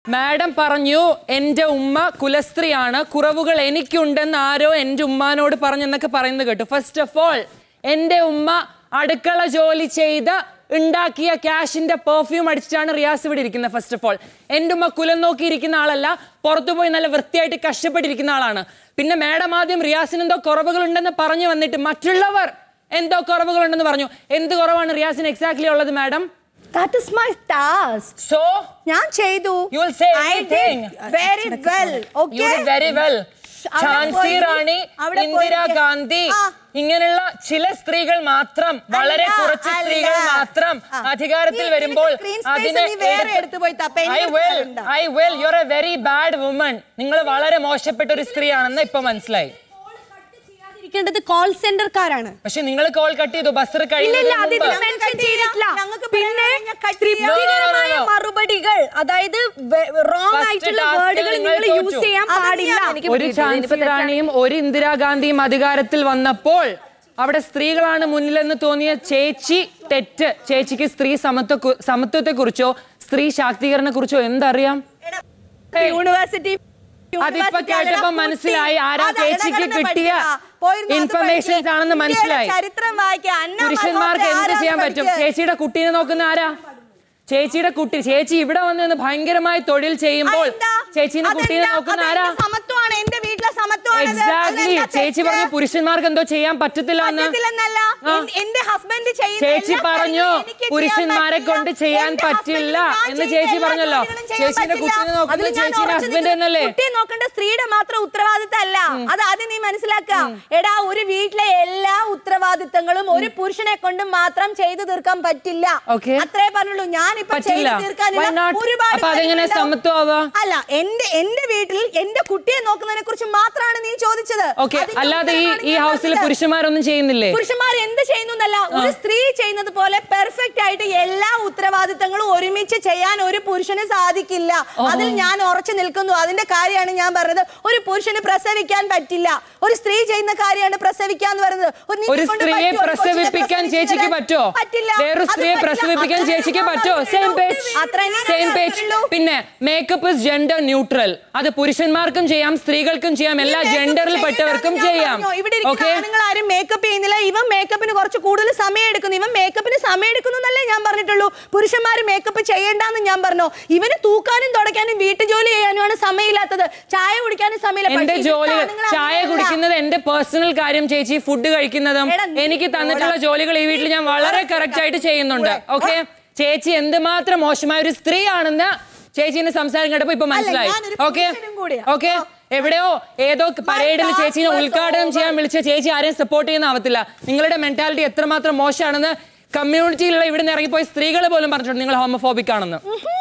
Madam പറഞ്ഞു എന്റെ ഉമ്മ കുലസ്ത്രീയാണ് കുറവുകൾ എനിക്കുണ്ടെന്ന് ആരോ എന്റെ ഉമ്മാനോട് പറഞ്ഞെന്നൊക്കെ പറയുന്നത് കേട്ടു ഫസ്റ്റ് ഓഫ് ഓൾ എന്റെ ഉമ്മ അടുക്കള ജോലി ചെയ്ത് ഉണ്ടാക്കിയ ക്യാഷിന്റെ പെർഫ്യൂം അടിച്ചിട്ടാണ് റിയാസ് ഇവിടെ ഇരിക്കുന്നത് ഫസ്റ്റ് ഓഫ് ഓൾ എന്റെ ഉമ്മ കുലം നോക്കിയിരിക്കുന്ന ആളല്ല പുറത്തു പോയി നല്ല വൃത്തിയായിട്ട് കഷ്ടപ്പെട്ടിരിക്കുന്ന ആളാണ് പിന്നെ മാഡം ആദ്യം റിയാസിന് എന്തോ കുറവുകൾ ഉണ്ടെന്ന് പറഞ്ഞു വന്നിട്ട് മറ്റുള്ളവർ എന്തോ കുറവുകളുണ്ടെന്ന് പറഞ്ഞു എന്ത് കുറവാണ് റിയാസിന് എക്സാക്ട്ലി ഉള്ളത് madam That is my task. So ഞാൻ ചെയ്തു You will say I anything. did very well. You Okay? Did very well അവിടെ ഝാൻസി പോയി- റാണി അവിടെ ഇന്ദിരാ പോയി- ഗാന്ധി ആ. ഇങ്ങനെയുള്ള ചില സ്ത്രീകൾ മാത്രം വളരെ അല്ല, കുറച്ച് അല്ല. സ്ത്രീകൾ മാത്രം ആ. അധികാരത്തിൽ നീ- വരുമ്പോൾ നിനക്ക് green space നീ വേറെ എടുത്ത് പോയി തപ്പ. ഐ എനിക്ക് വിൽ തരണ്ട. I will you are a very bad woman നിങ്ങൾ വളരെ മോശപ്പെട്ട ഒരു സ്ത്രീയാണെന്ന് ഇപ്പൊ മനസ്സിലായി ഇരിക്കേണ്ടത് കോൾ സെന്റർക്കാരാണ് പക്ഷെ നിങ്ങൾ കോൾ കട്ട് ചെയ്തു ബസ് ഇല്ലില്ല അതിൽ കഴിയുന്നതിന് മെൻഷൻ കട്ട് ചെയ്യാം. ചെയ്തിട്ടില്ല ഞങ്ങൾക്ക് പിന്നെ പറയാൻ കഴിഞ്ഞാൽ കട്ട് തൃപ്തികരമായ ചെയ്യാം. മറുപടികൾ അതായത് റോങ് First ആയിട്ടുള്ള task ൽ വേർഡുകൾ നിങ്ങൾ നിങ്ങൾ യൂസ് തോറ്റു. ചെയ്യാൻ അത് പാടില്ല ഞാൻ- എനിക്ക് ഒരു ഝാൻസി റാണിയും ഒരു ഇന്ദിരാഗാന്ധിയും അധികാരത്തിൽ വന്നപ്പോൾ അവിടെ സ്ത്രീകളാണ് മുന്നിലെന്ന് തോന്നിയ ചേച്ചി തെറ്റ് ചേച്ചിക്ക് സ്ത്രീ സമത്വ സമത്വത്തെ കുറിച്ചോ സ്ത്രീ ശാക്തീകരണ കുറിച്ചോ എന്തറിയാം യൂണിവേഴ്സിറ്റി അതിപ്പോ കേട്ടപ്പോ മനസ്സിലായി ആരാ ചേച്ചിക്ക് കിട്ടിയ ഇൻഫർമേഷൻസ് ആണെന്ന് മനസ്സിലായി ചരിത്രം വായിക്കാം അന്ന പുരുഷന്മാർക്ക് മൽഹോത്ര എന്ത് ചെയ്യാൻ ആരാ പറ്റും പഠിക്കുക? ചേച്ചിയുടെ കുട്ടീനെ നോക്കുന്ന ആരാ ചേച്ചിയുടെ കുട്ടി ചേച്ചി ഇവിടെ വന്ന് നിന്ന് ഭയങ്കരമായി തൊഴിൽ ചെയ്യുമ്പോൾ അതെന്താ? ചേച്ചീന്റെ കുട്ടീനെ അതെന്താ? നോക്കുന്ന അതെന്റെ ആരാ സമത്വമാണ് എന്റെ വീട്ടിലെ സമത്വമാണ് എക്സാക്ട്ലി ചേച്ചി പറഞ്ഞു പുരുഷന്മാർക്ക് എന്തോ ചെയ്യാൻ പറ്റത്തില്ല എന്ന് പറ്റത്തില്ലെന്നല്ല ആ. എൻ- എന്റെ ഹസ്ബൻഡ് ചെയ്യുന്ന ചേച്ചി എല്ലാ പറഞ്ഞു കാര്യങ്ങളും എനിക്ക് ചെയ്യാൻ പുരുഷന്മാരെ പറ്റില്ല. കൊണ്ട് ചെയ്യാൻ എന്റെ പറ്റില്ല husband ഞാൻ എന്ന് ചെയ്യുന്ന ചേച്ചി എല്ലാ പറഞ്ഞല്ലോ ജോലികളും ചെയ്യാൻ ചേച്ചിന്റെ പറ്റില്ല. കുട്ടീനെ നോക്കുന്നത് അതിൽ ഞാൻ ചേച്ചിയുടെ ഉറച്ചു ഹസ്ബൻഡ് നിൽക്കുന്നു. എന്നല്ലേ കുട്ടിയെ നോക്കേണ്ട സ്ത്രീയുടെ മാത്രം ഉത്തരവാദിത്തമല്ല അത് ആദ്യം നീ മനസ്സിലാക്കാം എടാ ഒരു വീട്ടിലെ എല്ലാ ഉത്തരവാദിത്തങ്ങളും ഒരു പുരുഷനെ കൊണ്ട് മാത്രം ചെയ്തു തീർക്കാൻ പറ്റില്ല Okay. അത്രേ പറഞ്ഞുള്ളൂ ഞാൻ ഇപ്പൊ പറ്റില്ല. ചെയ്തു തീർക്കാനുള്ള Why not? ഒരുപാട് അപ്പൊ അതെങ്ങനെ കാര്യങ്ങളുണ്ടാവും. സമത്വമാവാ? അല്ല എന്റെ എന്റെ വീട്ടിൽ എന്റെ കുട്ടിയെ നോക്കുന്നതിനെ കുറിച്ച് മാത്രമാണ് നീ ചോദിച്ചത് ഓക്കെ അതിന്റെ അല്ലാതെ ഈ ഉത്തരമാണ് ഈ ഞാൻ ഹൗസിൽ പറഞ്ഞത്. പുരുഷന്മാരൊന്നും ചെയ്യുന്നില്ലേ പുരുഷന്മാർ എന്ത് ചെയ്യുന്നു എന്നല്ല ഒരു സ്ത്രീ ചെയ്യുന്നത് പോലെ പെർഫെക്റ്റ് ആയിട്ട് എല്ലാ ഉത്തരവാദിത്തങ്ങളും ഒരുമിച്ച് ചെയ്യാൻ ഒരു പുരുഷന് സാധിക്കില്ല അതിൽ ഞാൻ ഉറച്ചു നിൽക്കുന്നു അതിന്റെ കാര്യമാണ് ഞാൻ പറഞ്ഞത് ഒരു പുരുഷന് പ്രസവിക്കാൻ പറ്റില്ല ഒരു സ്ത്രീ ചെയ്യുന്ന കാര്യമാണ് പ്രസവിക്കാന്ന് പറയുന്നത് ഒരു നിന്നെ ഒരു കൊണ്ട് സ്ത്രീയെ പറ്റുമോ? ഒരു കൊച്ചിനെ പ്രസവിപ്പിക്കാൻ ചേച്ചിക്ക് പറ്റോ പറ്റില്ല വേറൊരു അത് സ്ത്രീയെ പറ്റില്ല. പ്രസവിപ്പിക്കാൻ അത്രേ ചേച്ചിക്ക് ഞാൻ പറ്റോ സെയിം പറഞ്ഞുള്ളൂ. പേജ് അത്രേ സെയിം ഞാൻ പേജ് പറഞ്ഞുള്ളൂ. പിന്നെ മേക്കപ്പ് ഇസ് ജെൻഡർ ന്യൂട്രൽ അത് പുരുഷന്മാർക്കും ചെയ്യാം സ്ത്രീകൾക്കും ചെയ്യാം എല്ലാ ഈ makeup ജെൻഡറിൽ പെട്ടവർക്കും ചെയ്യണ്ടാന്ന് ഞാൻ ചെയ്യാം പറഞ്ഞു. ഇവിടെ ഇരിക്കുന്ന ഓക്കെ ആണുങ്ങൾ ആരും മേക്കപ്പ് ചെയ്യുന്നില്ല ഇവൻ മേക്കപ്പിന് കുറച്ച് കൂടുതൽ സമയം എടുക്കുന്നു ഇവൻ മേക്കപ്പിന് സമയം എടുക്കുന്നു എന്നല്ലേ ഞാൻ പറഞ്ഞിട്ടുള്ളൂ പുരുഷന്മാർ മേക്കപ്പ് ചെയ്യണ്ടെന്ന് ഞാൻ പറഞ്ഞു ഇവന് തൂക്കാനും തുടയ്ക്കാനും വീട്ടു ജോലി ചെയ്യാനുമാണ് സമയമില്ലാത്തത് ചായ കുടിക്കാനും സമയമില്ല എന്റെ പക്ഷേ ജോലി ഇവിടുത്തെ ആണുങ്ങൾ ചായ അങ്ങനെയല്ല. കുടിക്കുന്നത് എന്റെ പേഴ്സണൽ കാര്യം ചേച്ചി ഫുഡ് കഴിക്കുന്നതും എടാ, നീ എനിക്ക് തന്നിട്ടുള്ള ഓടാ. ജോലികൾ ഈ വീട്ടിൽ ഞാൻ വളരെ കറക്റ്റ് ആയിട്ട് ചെയ്യുന്നുണ്ട് ഓക്കെ ചേച്ചി എന്തുമാത്രം മോശമായ ഒരു സ്ത്രീ ആണെന്ന് ചേച്ചീന്റെ സംസാരം കേട്ടപ്പോ ഇപ്പൊ മനസ്സിലായി ഞാനൊരു ഓക്കെ പുരുഷനും കൂടിയാ. ഓക്കെ എവിടെയോ ഏതോ പരേഡിൽ task ചേച്ചീനെ was ഉദ്ഘാടനം ചെയ്യാൻ വിളിച്ച ചേച്ചി ആരെയും സപ്പോർട്ട് ചെയ്യുന്ന ആവത്തില്ല നിങ്ങളുടെ മെന്റാലിറ്റി എത്രമാത്രം മോശമാണെന്ന് കമ്മ്യൂണിറ്റിയിലുള്ള ഇവിടെ നിന്ന് ഇറങ്ങിപ്പോയ സ്ത്രീകൾ പോലും പറഞ്ഞിട്ടുണ്ട് നിങ്ങൾ ഹോമോഫോബിക് ആണെന്ന്